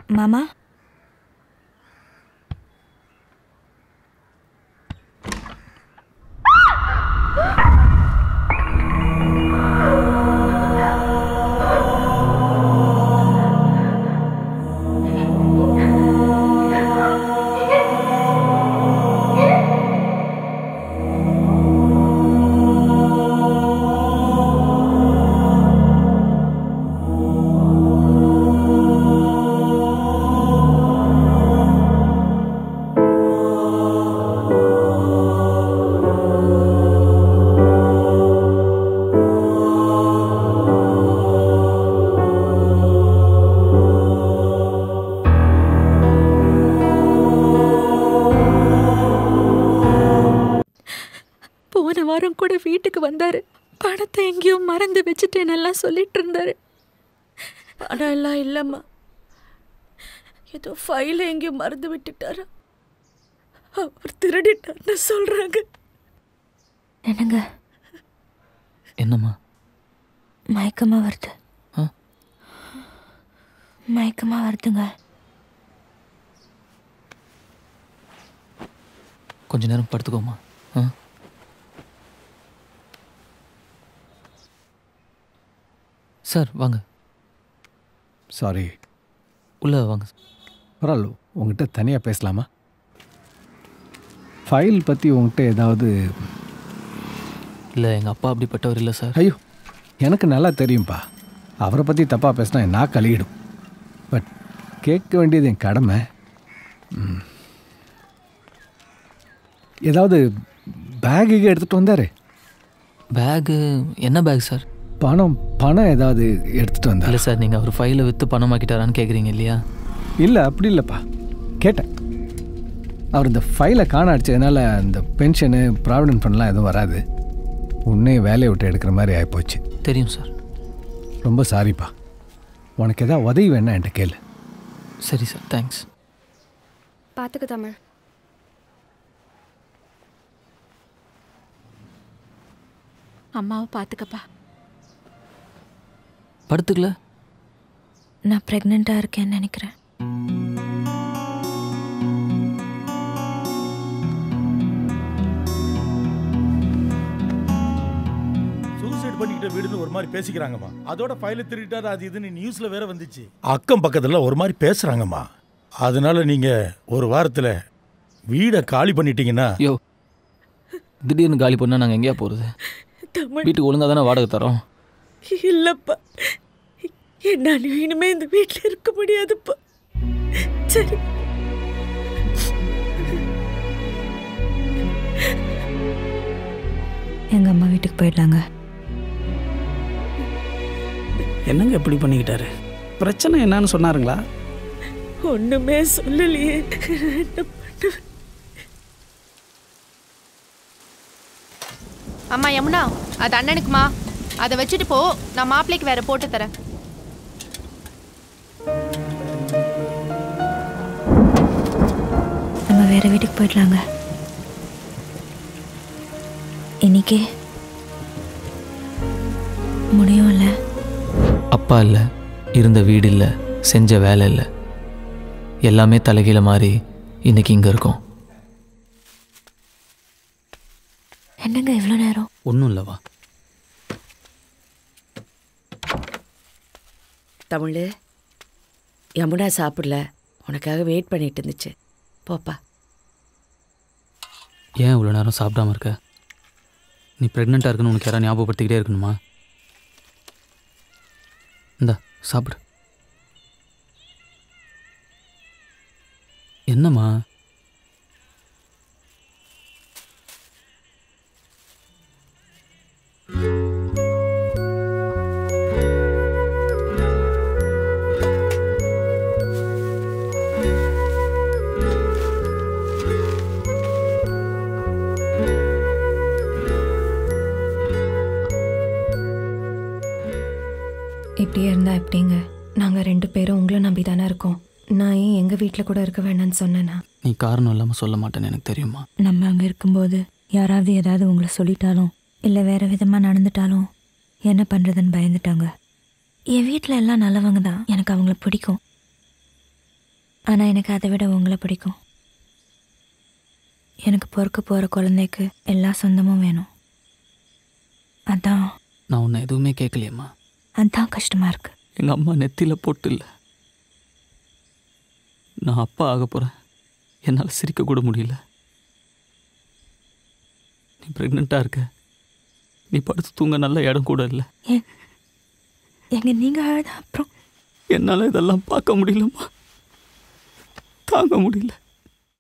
மாமா போன வாரம் கூட வீட்டுக்கு வந்தாரு பணத்தை எங்கேயோ மறந்து வச்சுட்டேனெல்லாம் சொல்லிட்டு இருந்தாரு பணம் எல்லாம் இல்லைம்மா ஏதோ ஃபைல எங்கேயோ மறந்து விட்டுட்டாரா அவர் திருடிட்டார்னு சொல்றாங்க என்னங்க என்னம்மா மயக்கமா வருது ஆ? மயக்கமா வருதுங்க கொஞ்ச நேரம் படுத்துக்கோமா ஆ சார் வாங்க சாரி உள்ளே வாங்க பரவாயில்ல உங்ககிட்ட தனியாக பேசலாமா ஃபைல் பற்றி உங்ககிட்ட ஏதாவது இல்லை எங்கள் அப்பா அப்படிப்பட்டவர் இல்லை சார் ஐயோ எனக்கு நல்லா தெரியும்ப்பா அவரை பற்றி தப்பாக பேசினா நான் கழுகிடும் பட் கேட்க வேண்டியது என் கடமை ம். ஏதாவது பேகு எடுத்துகிட்டு வந்தார் பேகு என்ன பேக் சார் பணம் பணம் ஏதாவது எடுத்துகிட்டு வந்தார் இல்லை சார் நீங்கள் அவர் ஃபைலை விற்று பணமாக்கிட்டாரான்னு கேட்குறீங்க இல்லையா இல்லை அப்படி இல்லைப்பா கேட்டேன் அவர் இந்த ஃபைலை காண அடிச்சதுனால இந்த பென்ஷனு ப்ராவிடன்ட் ஃபண்ட்லாம் எதுவும் வராது உன்னே வேலையை விட்டு எடுக்கிற மாதிரி ஆகிப்போச்சு தெரியும் சார் ரொம்ப சாரிப்பா உனக்கு ஏதாவது உதவி வேணா என்கிட்ட கேளு சரி சார் தேங்க்ஸ் பார்த்துக்க தமிழ் அம்மாவை பார்த்துக்கப்பா படுத்துக்கல நான் ப்ரெக்னெண்ட்டாக இருக்கேன்னு நினைக்கிறேன் சூசைட் பண்ணிக்கிட்ட வீடுன்னு ஒரு மாதிரி பேசிக்கிறாங்கம்மா அதோட ஃபைல திருட்டாரு அது இதுன்னு நியூஸ்ல வேற வந்துச்சு அக்கம் பக்கத்துல ஒரு மாதிரி பேசுறாங்கம்மா அதனால நீங்க ஒரு வாரத்துல வீடை காலி பண்ணிட்டீங்கன்னா யோ திடீர்னு காலி பண்ணால் நாங்கள் எங்கேயா போகிறது தமிழ் வீட்டுக்கு ஒழுங்காக தானே வாடகை தரோம் இல்லப்பா என்னால இனிமே இந்த வீட்ல இருக்க முடியாதுப்பா சரி எங்கள் அம்மா வீட்டுக்கு போயிடலாங்க என்னங்க இப்படி பண்ணிக்கிட்டாரு பிரச்சனை என்னன்னு சொன்னாருங்களா ஒண்ணுமே சொல்லலையே என்ன பண்ணுவேன் அம்மா யமுனா அது அண்ணனுக்குமா அதை வச்சுட்டு போ நான் மாப்பிள்ளைக்கு வேற போட்டு தரேன் நம்ம வேற வீட்டுக்கு போயிடலாங்க இன்னைக்கே முடியும்ல அப்பா இல்லை இருந்த வீடு இல்லை செஞ்ச வேலை இல்லை எல்லாமே தலைகீழ மாறி இன்னைக்கு இங்கே இருக்கோம் என்னங்க இவ்வளோ நேரம் ஒன்றும் இல்லைவா தமிழ் யமுனா சாப்பிடல உனக்காக வெயிட் பண்ணிட்டு இருந்துச்சு போப்பா ஏன் இவ்வளோ நேரம் சாப்பிடாம இருக்க நீ ப்ரெக்னெண்ட்டாக இருக்குன்னு உனக்கு யாராவது ஞாபகப்படுத்திக்கிட்டே இருக்கணுமா இந்தா சாப்பிடு என்னம்மா இப்படியே இருந்தா எப்படிங்க நாங்கள் ரெண்டு பேரும் உங்களை நம்பி தானே இருக்கோம் நான் ஏன் எங்கள் வீட்டில் கூட இருக்க வேணாம்னு சொன்னேன்னா நீ காரணம் இல்லாமல் சொல்ல மாட்டேன்னு எனக்கு தெரியுமா நம்ம அங்கே இருக்கும்போது யாராவது ஏதாவது உங்களை சொல்லிட்டாலும் இல்லை வேற விதமாக நடந்துட்டாலும் என்ன பண்ணுறதுன்னு பயந்துட்டாங்க என் வீட்டில் எல்லாம் நல்லவங்க தான் எனக்கு அவங்கள பிடிக்கும் ஆனால் எனக்கு அதை விட உங்களை பிடிக்கும் எனக்கு பொறுக்க போகிற குழந்தைக்கு எல்லா சொந்தமும் வேணும் அதான் நான் உன்னை எதுவுமே கேட்கலையம்மா அதான் கஷ்டமாக இருக்கு எங்கள் அம்மா நெத்தியில் போட்டு இல்லை நான் அப்பா ஆக போகிறேன் என்னால் சிரிக்க கூட முடியல நீ ப்ரெக்னெண்ட்டாக இருக்க நீ படுத்து தூங்க நல்ல இடம் கூட இல்லை ஏன் எங்க நீங்கள் அழுத அப்புறம் என்னால் இதெல்லாம் பார்க்க முடியலம்மா தாங்க முடியல